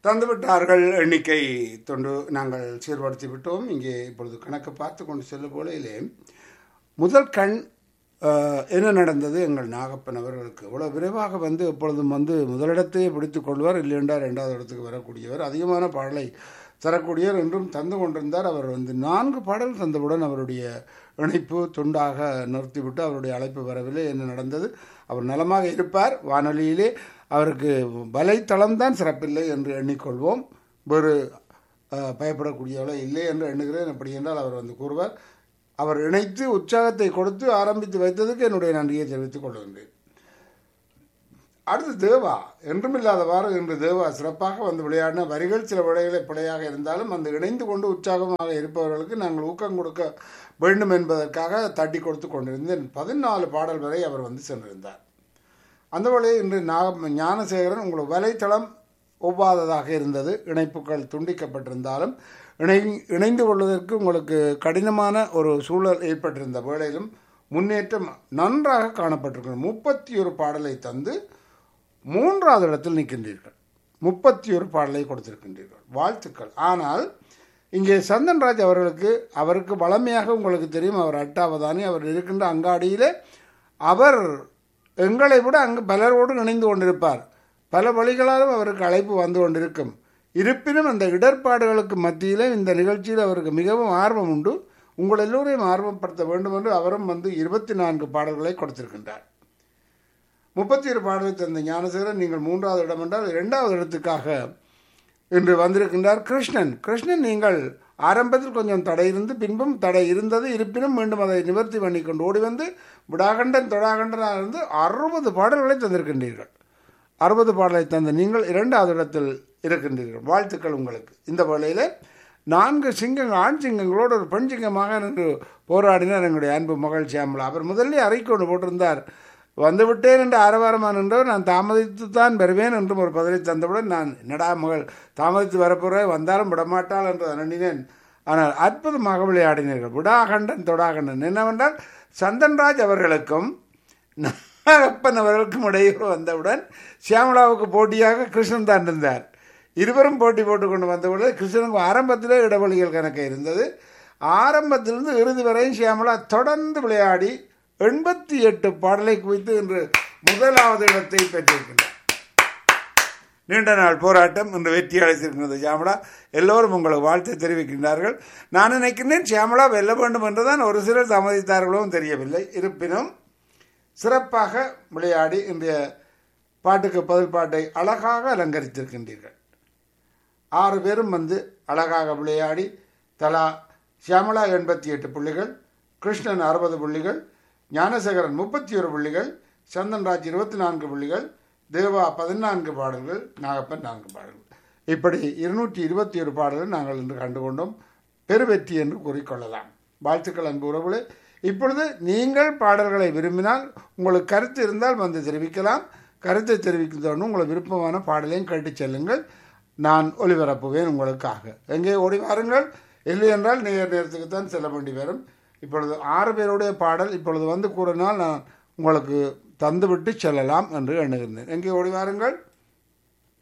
தந்துவிட்டார்கள் எண்ணிக்கை தொண்டு நாங்கள் சீர்படுத்தி விட்டோம் இங்கே இப்பொழுது கணக்கு பார்த்து கொண்டு செல்லும் போலையிலே முதல் கண் அஹ், என்ன நடந்தது எங்கள் நாகப்பன் அவர்களுக்கு இவ்வளோ விரைவாக வந்து எப்பொழுதும் வந்து முதலிடத்தையே பிடித்துக் கொள்வார் இல்லையென்றா ரெண்டாவது இடத்துக்கு வரக்கூடியவர் அதிகமான பாடலை தரக்கூடியவர் என்றும் தந்து கொண்டிருந்தார் அவர் வந்து நான்கு பாடல் தந்தவுடன் அவருடைய இணைப்பு துண்டாக நிறுத்திவிட்டு அவருடைய அழைப்பு வரவில்லை என்ன நடந்தது அவர் நலமாக இருப்பார் வானொலியிலே அவருக்கு வலைத்தளம்தான் சிறப்பில்லை என்று எண்ணிக்கொள்வோம் வேறு அஹ், பயப்படக்கூடியவளோ இல்லை என்று எண்ணுகிறேன் அப்படி என்றால் அவர் வந்து கூறுவார் அவர் இணைத்து உற்சாகத்தை கொடுத்து ஆரம்பித்து வைத்ததுக்கு என்னுடைய நன்றியை தெரிவித்துக் கொள்கின்றேன் அடுத்து தேவா என்றுமில்லாதவாறு இன்று தேவா சிறப்பாக வந்து விளையாடின வரிகள் சில விடைகளை பிழையாக இருந்தாலும் அந்த இணைந்து கொண்டு உற்சாகமாக இருப்பவர்களுக்கு நாங்கள் ஊக்கம் கொடுக்க வேண்டும் என்பதற்காக தட்டி கொடுத்து கொண்டிருந்தேன் பதினாலு பாடல் வரை அவர் வந்து சென்றிருந்தார் அந்த வழியில் இன்று நாக ஞானசேகரன் உங்கள் வலைத்தளம் ஒவ்வாததாக இருந்தது இணைப்புகள் துண்டிக்கப்பட்டிருந்தாலும் இணை இணைந்து கொள்வதற்கு உங்களுக்கு கடினமான ஒரு சூழல் ஏற்பட்டிருந்த வேளையிலும் முன்னேற்றம் நன்றாக காணப்பட்டிருக்கிறது முப்பத்தி ஒரு பாடலை தந்து மூன்றாவது இடத்தில் நிற்கின்றீர்கள் முப்பத்தி ஒரு பாடலை கொடுத்திருக்கின்றீர்கள் வாழ்த்துக்கள் ஆனால் இங்கே சந்தன்ராஜ் அவர்களுக்கு அவருக்கு வளமையாக உங்களுக்கு தெரியும் அவர் அட்டாவதானி அவர் இருக்கின்ற அங்காடியிலே அவர் எங்களை விட அங்கு பலரோடு இணைந்து கொண்டிருப்பார் பல வழிகளாலும் அவருக்கு அழைப்பு வந்து கொண்டிருக்கும் இருப்பினும் அந்த இடர்பாடுகளுக்கு மத்தியிலே இந்த நிகழ்ச்சியில் அவருக்கு மிகவும் ஆர்வம் உண்டு உங்கள் எல்லோரையும் ஆர்வப்படுத்த வேண்டும் என்று அவரும் வந்து இருபத்தி நான்கு பாடல்களை கொடுத்திருக்கின்றார் முப்பத்தி இரு பாடலை தந்த ஞானசேகரன் நீங்கள் மூன்றாவது இடம் என்றால் இரண்டாவது இடத்துக்காக இன்று வந்திருக்கின்றார் கிருஷ்ணன் கிருஷ்ணன் நீங்கள் ஆரம்பத்தில் கொஞ்சம் தடை இருந்து பின்பும் தடை இருந்தது இருப்பினும் மீண்டும் அதை நிவர்த்தி பண்ணி கொண்டு ஓடி வந்து விடாகண்டன் தொடாகண்டனாக இருந்து அறுபது பாடல்களை தந்திருக்கின்றீர்கள் அறுபது பாடலை தந்த நீங்கள் இரண்டாவது இடத்தில் இருக்கின்றீர்கள் வாழ்த்துக்கள் உங்களுக்கு இந்த வேளையில் நான்கு சிங்கங்கள் ஆண் சிங்கங்களோடு ஒரு பெண் சிங்கமாக நின்று போராடினார் எங்களுடைய அன்பு மகள் சியாமலா அவர் முதல்ல அறிக்கொண்டு போட்டிருந்தார் வந்துவிட்டேன் என்று ஆரவாரமாக நின்றவர் நான் தாமதித்து தான் வருவேன் என்றும் ஒரு பதிலை தந்தவுடன் நான் என்னடா மகள் தாமதித்து வரப்போற வந்தாலும் விடமாட்டாள் என்று எண்ணினேன் ஆனால் அற்புதமாக விளையாடினீர்கள் விடாகண்டன் தொடாகண்டன் என்னவென்றால் சந்தன்ராஜ் அவர்களுக்கும் நாகப்பன் அவர்களுக்கும் இடையே வந்தவுடன் சியாமலாவுக்கு போட்டியாக கிருஷ்ணன் தான் இருந்தார் இருவரும் போட்டி போட்டுக்கொண்டு வந்தவுடன் கிருஷ்ணனுக்கு ஆரம்பத்திலே இடைவெளிகள் கணக்கு இருந்தது ஆரம்பத்திலிருந்து இறுதி வரையும் சியாமலா தொடர்ந்து விளையாடி எண்பத்தி எட்டு பாடலை குவித்து இன்று முதலாவது இடத்தை பெற்றிருக்கின்றார் நீண்ட நாள் போராட்டம் இன்று வெற்றி அடைத்திருக்கிறது சியாமலா எல்லோரும் உங்களுக்கு வாழ்த்தை தெரிவிக்கின்றார்கள் நான் நினைக்கின்றேன் சியாமலா வெல்ல வேண்டும் என்றுதான் ஒரு சிலர் சம்மதித்தார்களோ தெரியவில்லை இருப்பினும் சிறப்பாக விளையாடி இன்றைய பாட்டுக்கு பதில் பாட்டை அழகாக அலங்கரித்திருக்கின்றீர்கள் ஆறு பேரும் வந்து அழகாக விளையாடி தலா சியாமலா எண்பத்தி எட்டு புள்ளிகள் கிருஷ்ணன் அறுபது புள்ளிகள் ஞானசேகரன் முப்பத்தி ஒரு புள்ளிகள் சந்தன்ராஜ் இருபத்தி நான்கு புள்ளிகள் தேவா பதினான்கு பாடல்கள் நாகப்பன் நான்கு பாடல்கள் இப்படி இருநூற்றி இருபத்தி ஒரு பாடல்கள் நாங்கள் இன்று கண்டுகொண்டோம் பெருவெற்றி என்று கூறிக்கொள்ளலாம் வாழ்த்துக்கள் அன்பு உறவுகளே இப்பொழுது நீங்கள் பாடல்களை விரும்பினால் உங்களுக்கு கருத்து இருந்தால் வந்து தெரிவிக்கலாம் கருத்தை தெரிவிக்கிறதோடு உங்களுக்கு விருப்பமான பாடலையும் கேட்டுச் செல்லுங்கள் நான் ஒளிபரப்புவேன் உங்களுக்காக எங்கே ஓடி வாருங்கள் இல்லை என்றால் நேர் நேரத்துக்கு தான் செல்ல வேண்டி வரும் இப்பொழுது ஆறு பேருடைய பாடல் இப்பொழுது வந்து கூறினால் நான் உங்களுக்கு தந்துவிட்டு செல்லலாம் என்று எண்ணுகின்றேன் எங்கே ஓடி வாருங்கள்